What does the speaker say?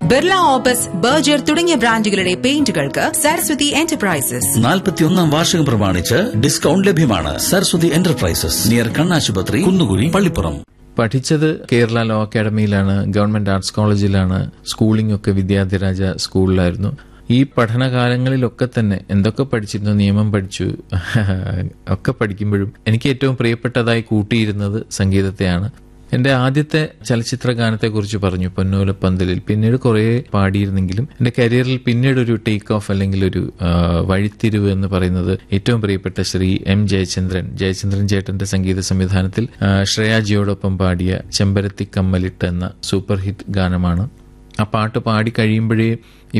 Birla opus Berger തുടങ്ങിയ ബ്രാൻഡുകളുടെ പെയിന്റുകൾക്ക് Saraswati enterprises നാൽപ്പത്തിയൊന്നാം വാർഷികം പ്രമാണിച്ച് ഡിസ്കൗണ്ട് ലഭ്യമാണ് സരസ്വതി എന്റർപ്രൈസസ് നിയർ കണ്ണാശുപത്രി കുന്നുകുഴി പള്ളിപ്പുറം പഠിച്ചത് കേരള ലോ അക്കാഡമിയിലാണ് ഗവൺമെന്റ് ആർട്സ് കോളേജിലാണ് സ്കൂളിംഗ് ഒക്കെ വിദ്യാധിരാജ സ്കൂളിലായിരുന്നു ഈ പഠനകാലങ്ങളിലൊക്കെ തന്നെ എന്തൊക്കെ പഠിച്ചിരുന്നു നിയമം പഠിച്ചു ഒക്കെ പഠിക്കുമ്പോഴും എനിക്ക് ഏറ്റവും പ്രിയപ്പെട്ടതായി കൂട്ടിയിരുന്നത് സംഗീതത്തെയാണ് എന്റെ ആദ്യത്തെ ചലച്ചിത്ര ഗാനത്തെക്കുറിച്ച് പറഞ്ഞു പൊന്നോലപ്പന്തലിൽ പിന്നീട് കുറേ പാടിയിരുന്നെങ്കിലും എന്റെ കരിയറിൽ പിന്നീട് ഒരു ടേക്ക് ഓഫ് അല്ലെങ്കിൽ ഒരു ആ, വഴിത്തിരിവ് എന്ന് പറയുന്നത് ഏറ്റവും പ്രിയപ്പെട്ട ശ്രീ എം ജയചന്ദ്രൻ ജയചന്ദ്രൻ ചേട്ടന്റെ സംഗീത സംവിധാനത്തിൽ ആ, ശ്രേയാജിയോടൊപ്പം പാടിയ ചെമ്പരത്തി കമ്മലിട്ട് എന്ന സൂപ്പർ ഹിറ്റ് ഗാനമാണ് ആ പാട്ട് പാടി കഴിയുമ്പോഴേ